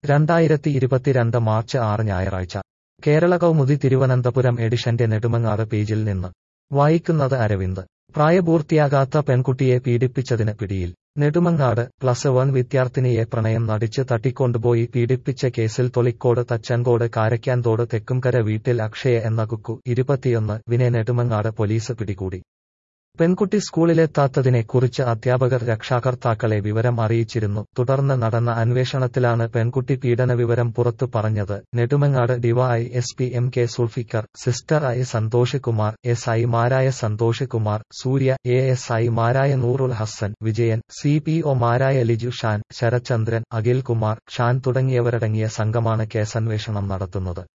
രണ്ടായിരത്തി ഇരുപത്തിരണ്ട് മാർച്ച് ആറ് ഞായറാഴ്ച കേരള കൗമുദി തിരുവനന്തപുരം എഡിഷന്റെ നെടുമങ്ങാട് പേജിൽ നിന്ന് വായിക്കുന്നത് അരവിന്ദ് പ്രായപൂർത്തിയാകാത്ത പെൺകുട്ടിയെ പീഡിപ്പിച്ചതിന് പിടിയിൽ നെടുമങ്ങാട് പ്ലസ് വൺ വിദ്യാർത്ഥിനിയെ പ്രണയം നടിച്ച് തട്ടിക്കൊണ്ടുപോയി പീഡിപ്പിച്ച കേസിൽ തൊളിക്കോട് തച്ചൻകോട് കാരയ്ക്കാൻതോട് തെക്കുംകര വീട്ടിൽ അക്ഷയ എന്ന കുക്കു ഇരുപത്തിയൊന്ന് വിനെ നെടുമങ്ങാട് പോലീസ് പിടികൂടി പെൺകുട്ടി സ്കൂളിലെത്താത്തതിനെക്കുറിച്ച് അധ്യാപകർ രക്ഷാകർത്താക്കളെ വിവരം അറിയിച്ചിരുന്നു തുടർന്ന് നടന്ന അന്വേഷണത്തിലാണ് പെൺകുട്ടി പീഡന വിവരം പുറത്തു പറഞ്ഞത് Nedumangad DY S P M K Sulfikar sister I Santhosh Kumar S ഐമാരായ സന്തോഷ് കുമാർ സൂര്യ എ എസ് ഐമാരായ നൂറുൽ ഹസൻ വിജയൻ സി പി ഒമാരായ ലിജു ഷാൻ ശരചന്ദ്രൻ അഖിൽ കുമാർ ഷാൻ തുടങ്ങിയവരടങ്ങിയ സംഘമാണ് കേസന്വേഷണം നടത്തുന്നത്